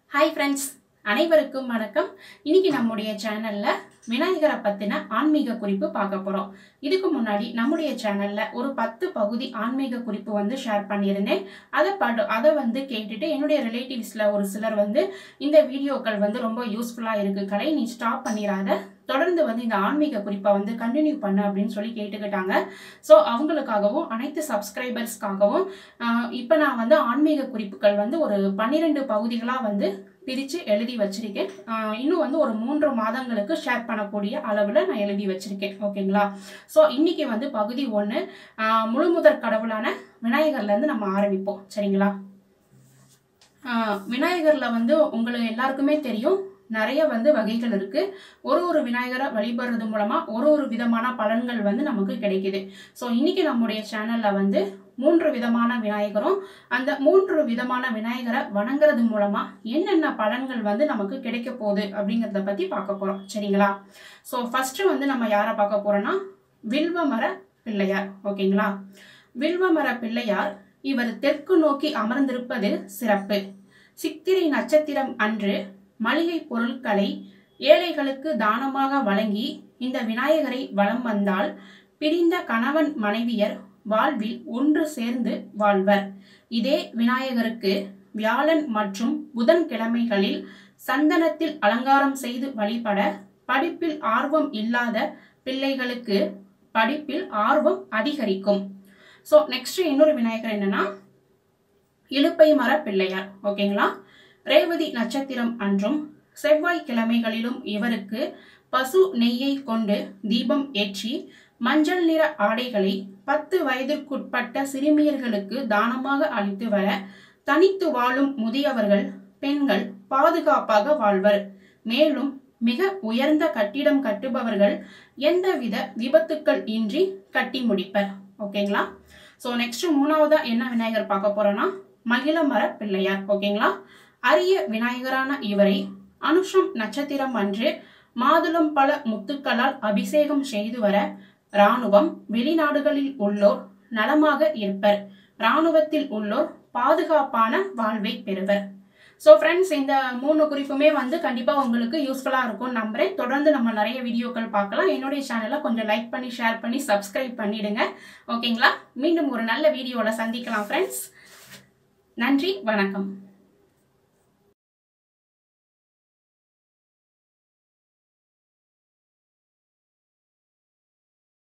hi friends அனைவருக்கும் வணக்கம் இன்னைக்கு நம்முடைய சேனல்ல விநாயகரை பத்தின ஆன்மீக குறிப்பு பார்க்க போறோம் இதுக்கு முன்னாடி நம்முடைய சேனல்ல ஒரு பத்து பகுதி ஆன்மீக குறிப்பு வந்து ஷேர் பண்ணியிருந்தேன் அதை படு அதை வந்து கேட்டுட்டு என்னுடைய ரிலேட்டிவ்ஸ்ல ஒரு சிலர் வந்து இந்த வீடியோக்கள் வந்து ரொம்ப யூஸ்ஃபுல்லா இருக்கு கலை நீ ஸ்டாப் பண்ணிடாத தொடர்ந்து வந்து இந்த ஆன்மீக குறிப்பை வந்து கண்டினியூ பண்ணு அப்படின்னு சொல்லி கேட்டுக்கிட்டாங்க ஸோ அவங்களுக்காகவும் அனைத்து சப்ஸ்கிரைபர்ஸ்க்காகவும் இப்போ நான் வந்து ஆன்மீக குறிப்புகள் வந்து ஒரு பன்னிரெண்டு பகுதிகளாக வந்து பிரித்து எழுதி வச்சிருக்கேன் ஆஹ் இன்னும் வந்து ஒரு மூன்று மாதங்களுக்கு ஷேர் பண்ணக்கூடிய அளவில் நான் எழுதி வச்சிருக்கேன் ஓகேங்களா ஸோ இன்னைக்கு வந்து பகுதி ஒன்று முழுமுதற் கடவுளான விநாயகர்லேருந்து நம்ம ஆரம்பிப்போம் சரிங்களா ஆஹ் விநாயகர்ல வந்து உங்களுக்கு எல்லாருக்குமே தெரியும் நிறைய வந்து வகைகள் இருக்கு ஒரு ஒரு விநாயகரை வழிபடுறது மூலமா ஒரு ஒரு விதமான பலன்கள் வந்து நமக்கு கிடைக்குது ஸோ இன்னைக்கு நம்முடைய சேனல்ல வந்து மூன்று விதமான விநாயகரும் அந்த மூன்று விதமான விநாயகரை வணங்குறது மூலமா என்னென்ன பலன்கள் வந்து நமக்கு கிடைக்க போகுது அப்படிங்கிறத பத்தி பார்க்க போறோம் சரிங்களா ஸோ ஃபர்ஸ்ட் வந்து நம்ம யாரை பார்க்க போறோம்னா வில்வமர பிள்ளையார் ஓகேங்களா வில்வமர பிள்ளையார் இவர் தெற்கு நோக்கி அமர்ந்திருப்பது சிறப்பு சித்திரை நட்சத்திரம் அன்று மளிகை பொருட்களை ஏழைகளுக்கு தானமாக வழங்கி இந்த விநாயகரை வலம் வந்தால் பிரிந்த கணவன் மனைவியர் வாழ்வில் ஒன்று சேர்ந்து வாழ்வர் இதே விநாயகருக்கு வியாழன் மற்றும் புதன்கிழமைகளில் சந்தனத்தில் அலங்காரம் செய்து வழிபட படிப்பில் ஆர்வம் இல்லாத பிள்ளைகளுக்கு படிப்பில் ஆர்வம் அதிகரிக்கும் ஸோ நெக்ஸ்ட் இன்னொரு விநாயகர் என்னன்னா இலுப்பை மர பிள்ளையார் ஓகேங்களா ரேவதி நட்சத்திரம் அன்றும் செவ்வாய் கிழமைகளிலும் இவருக்கு பசு நெய்யை கொண்டு தீபம் ஏற்றி மஞ்சள் நிற ஆடைகளை பத்து வயதிற்குட்பட்ட சிறுமியர்களுக்கு தானமாக அளித்து வர தனித்து வாழும் முதியவர்கள் பெண்கள் பாதுகாப்பாக வாழ்வர் மேலும் மிக உயர்ந்த கட்டிடம் கட்டுபவர்கள் எந்தவித விபத்துக்கள் இன்றி கட்டி முடிப்பர் ஓகேங்களா ஸோ நெக்ஸ்ட் மூணாவதா என்ன விநாயகர் பார்க்க போறோம்னா மகிழமர பிள்ளையார் ஓகேங்களா அரிய விநாயகரான இவரை அனுஷம் நட்சத்திரம் அன்று மாதுளம் பல முத்துக்களால் அபிஷேகம் செய்து வர இராணுவம் வெளிநாடுகளில் உள்ளோர் நலமாக இருப்பர் இராணுவத்தில் உள்ளோர் பாதுகாப்பான வாழ்வை பெறுவர் ஸோ ஃப்ரெண்ட்ஸ் இந்த மூணு குறிப்புமே வந்து கண்டிப்பாக உங்களுக்கு யூஸ்ஃபுல்லாக இருக்கும் நம்புறேன் தொடர்ந்து நம்ம நிறைய வீடியோக்கள் பார்க்கலாம் என்னுடைய சேனலை கொஞ்சம் லைக் பண்ணி ஷேர் பண்ணி சப்ஸ்கிரைப் பண்ணிடுங்க ஓகேங்களா மீண்டும் ஒரு நல்ல வீடியோவில் சந்திக்கலாம் ஃப்ரெண்ட்ஸ் நன்றி வணக்கம்